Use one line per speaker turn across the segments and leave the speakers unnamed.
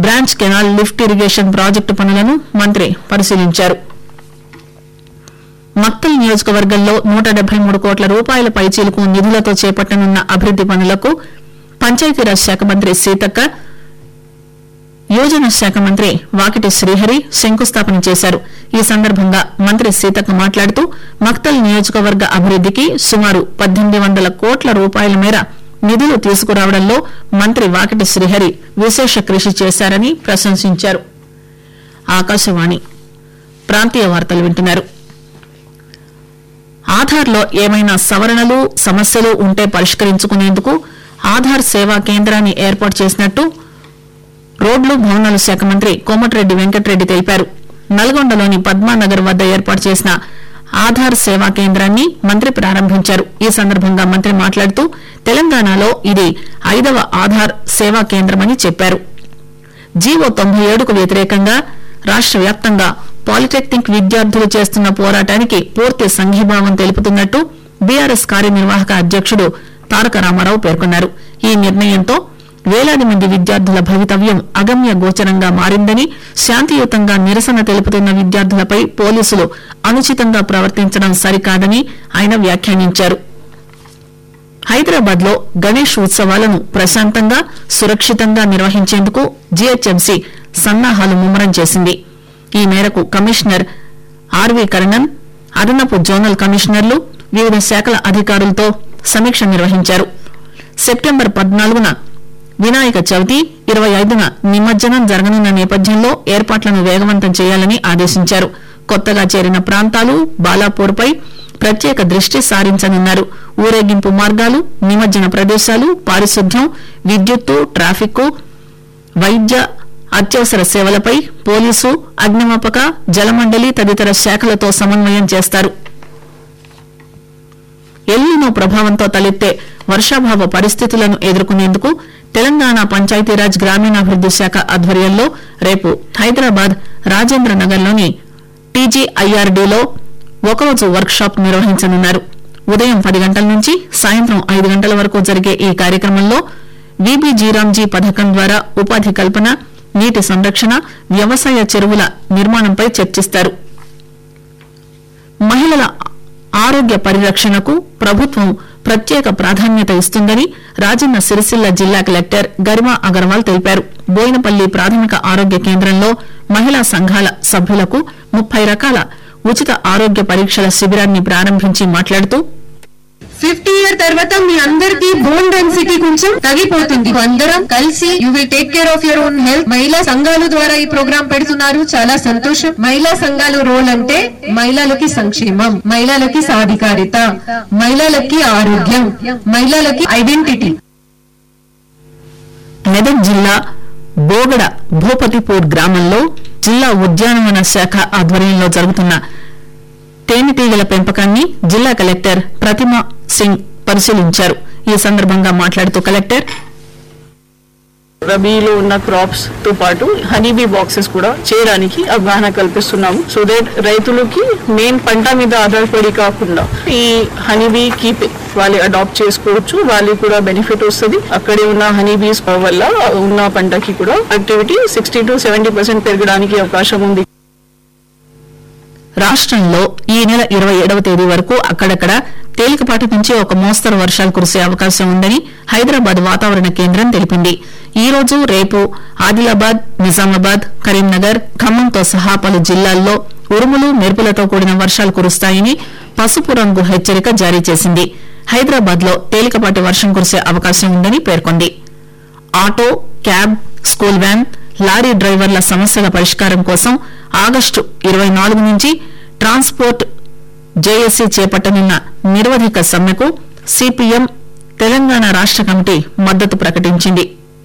branch canal lift irrigation project పనులను మంత్రి పరిశీలించారు మక్తల్ నియోజకవర్గంలో నూట డెబ్బై మూడు కోట్ల రూపాయల పైచీలకు నిధులతో చేపట్టనున్న అభివృద్ది పనులకు పంచాయతీరాజ్ శాఖ మంత్రి సీతక్క యోజన శాఖ మంత్రి వాకిటి శ్రీహరి శంకుస్థాపన చేశారు ఈ సందర్భంగా మంత్రి సీతక్క మాట్లాడుతూ మక్తల్ నియోజకవర్గ అభివృద్దికి సుమారు పద్దెనిమిది వందల కోట్ల రూపాయల మేర నిధులు తీసుకురావడంలో మంత్రి వాకిటి శ్రీహరి విశేష కృషి చేశారని ప్రశంసించారు ఆకాశవాణి ప్రాంతీయ వార్తలు వింటున్నారు ఆధార్లో ఏమైనా సవరణలు సమస్యలు ఉంటే పరిష్కరించుకునేందుకు ఆధార్ సేవా కేంద్రాన్ని ఏర్పాటు చేసినట్టు రోడ్లు భవనాల శాఖ మంత్రి కోమటిరెడ్డి వెంకటరెడ్డి తెలిపారు నల్గొండలోని పద్మానగర్ వద్ద ఏర్పాటు చేసిన ఆధార్ సేవా కేంద్రాన్ని మంత్రి ప్రారంభించారు ఈ సందర్భంగా మంత్రి మాట్లాడుతూ తెలంగాణలో ఇది ఐదవ ఆధార్ సేవా కేంద్రమని చెప్పారు జీవో తొంభై ఏడుకు వ్యతిరేకంగా రాష్ట వ్యాప్తంగా పాలిటెక్నిక్ విద్యార్థులు చేస్తున్న పోరాటానికి పూర్తి సంఘీభావం తెలుపుతున్నట్టు బీఆర్ఎస్ కార్యనిర్వాహక అధ్యక్షుడు తారక రామారావు పేర్కొన్నారు ఈ నిర్ణయంతో వేలాది మంది విద్యార్థుల భవితవ్యం అగమ్య గోచరంగా మారిందని శాంతియుతంగా నిరసన తెలుపుతున్న విద్యార్థులపై పోలీసులు అనుచితంగా ప్రవర్తించడం సరికాదని ఆయన వ్యాఖ్యానించారు హైదరాబాద్ లో గణేష్ ఉత్సవాలను ప్రశాంతంగా సురక్షితంగా నిర్వహించేందుకు జీహెచ్ఎంసీ సన్నాహాలు ముమ్మరం చేసింది ఈ మేరకు కమిషనర్ ఆర్వీ కరణన్ అదనపు జోనల్ కమిషనర్లు వివిధ శాఖల అధికారులతో సమీక్ష నిర్వహించారు సెప్టెంబర్ పద్నాలుగున వినాయక చవితి ఇరవై ఐదున నిమజ్జనం జరగనున్న నేపథ్యంలో ఏర్పాట్లను వేగవంతం చేయాలని ఆదేశించారు కొత్తగా చేరిన ప్రాంతాలు బాలాపూర్పై ప్రత్యేక దృష్టి సారించనున్నారు ఊరేగింపు మార్గాలు నిమజ్జన ప్రదేశాలు పారిశుద్ధ్యం విద్యుత్తు ట్రాఫిక్ వైద్య అత్యవసర సేవలపై పోలీసు అగ్నిమాపక జలమండలి తదితర శాఖలతో సమన్వయం చేస్తారు ఎల్లినో ప్రభావంతో తలెత్తే వర్షాభావ పరిస్థితులను ఎదుర్కొనేందుకు తెలంగాణ పంచాయతీరాజ్ గ్రామీణాభివృద్ది శాఖ ఆధ్వర్యంలో రేపు హైదరాబాద్ రాజేంద్ర నగర్లోని టీజీఐఆర్డీలో ఒకరోజు వర్క్ షాప్ నిర్వహించనున్నారు ఉదయం పది గంటల నుంచి సాయంత్రం ఐదు గంటల వరకు జరిగే ఈ కార్యక్రమంలో వీబీజీరాంజీ పథకం ద్వారా ఉపాధి కల్పన నీటి సంరక్షణ వ్యవసాయ చెరువుల నిర్మాణంపై చర్చిస్తారు మహిళల ఆరోగ్య పరిరక్షణకు ప్రభుత్వం ప్రత్యేక ప్రాధాన్యత ఇస్తుందని రాజన్న సిరిసిల్ల జిల్లా కలెక్టర్ గరిమా అగర్వాల్ తెలిపారు బోయినపల్లి ప్రాథమిక ఆరోగ్య కేంద్రంలో మహిళా సంఘాల సభ్యులకు ముప్పై రకాల ఉచిత ఆరోగ్య పరీక్షల శిబిరాన్ని ప్రారంభించి మాట్లాడుతూ
ఫిఫ్టీ ఇయర్ తర్వాత మీ అందరికి బోన్ డెన్సిటీ కొంచెం తగ్గిపోతుంది అందరం కలిసి you will take care of your own health మహిళా సంఘాలు ద్వారా ఈ ప్రోగ్రామ్ పెడుతున్నారు చాలా సంతోషం మహిళా సంఘాలు రోల్ అంటే మహిళలకి సంక్షేమం మహిళలకి సాధికారిత మహిళలకి ఆరోగ్యం మహిళలకి ఐడెంటిటీ
మెదక్ జిల్లా బోగడ భూపతిపూర్ గ్రామంలో జిల్లా ఉద్యానవన శాఖ ఆధ్వర్యంలో జరుగుతున్న తేనెటీగల పెంపకాన్ని జిల్లా కలెక్టర్ ప్రతిమ సింగ్ పరిశీలించారు ఈ సందర్భంగా మాట్లాడుతూ కలెక్టర్
రబీలో ఉన్న క్రాప్స్ తో పాటు హనీబీ బాక్సెస్ కూడా చేయడానికి అవగాహన కల్పిస్తున్నాము సో దట్ రైతులకి మెయిన్ పంట మీద ఆధారపడి కాకుండా ఈ హనీబీ కీప్ వాళ్ళు అడాప్ట్ చేసుకోవచ్చు వాళ్ళకి కూడా బెనిఫిట్ వస్తుంది అక్కడే ఉన్న హనీబీస్ వల్ల ఉన్న పంటకి కూడా activity sixty to seventy percent పెరగడానికి అవకాశం ఉంది
రాష్ట్రంలో ఈ నెల ఇరవై ఏడవ తేదీ వరకు అక్కడక్కడ తేలికపాటి నుంచి ఒక మోస్తరు వర్షాలు కురిసే అవకాశం ఉందని హైదరాబాద్ వాతావరణ కేంద్రం తెలిపింది ఈ రోజు రేపు ఆదిలాబాద్ నిజామాబాద్ కరీంనగర్ ఖమ్మంతో సహా పలు జిల్లాల్లో ఉరుములు మెరుపులతో కూడిన వర్షాలు కురుస్తాయని పసుపు రంగు హెచ్చరిక జారీ చేసింది హైదరాబాద్ లో తేలికపాటి వర్షం కురిసే అవకాశం ఉందని పేర్కొంది auto cab school van lorry డ్రైవర్ల సమస్యల పరిష్కారం కోసం ఆగస్టు ఇరవై నాలుగు నుంచి ట్రాన్స్పోర్ట్ జేఏసీ చేపట్టనున్న నిరవధిక సమ్మెకు సిపిఎం తెలంగాణ రాష్ట కమిటీ మద్దతు ప్రకటించింది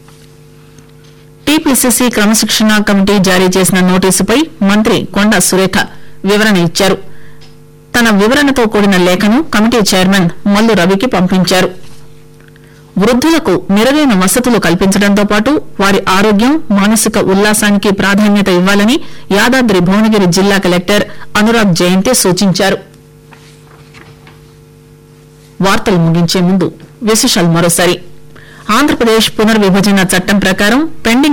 టీపీసీసీ క్రమశిక్షణ కమిటీ జారీ చేసిన నోటీసుపై మంత్రి కొండా సురేఖ వివరణ ఇచ్చారు తన వివరణతో కూడిన లేఖను కమిటీ చైర్మన్ మల్లు రవికి పంపించారు వృద్ధులకు మెరుగైన వసతులు కల్పించడంతో పాటు వారి ఆరోగ్యం మానసిక ఉల్లాసానికి ప్రాధాన్యత ఇవ్వాలని యాదాద్రి భువనగిరి జిల్లా కలెక్టర్ అనురాగ్ జయంతి సూచించారు వార్తలు ముగించే ముందు విశేషాలు మరోసారి ఆంధ్రప్రదేశ్ పునర్విభజన చట్టం ప్రకారం పెండింగ్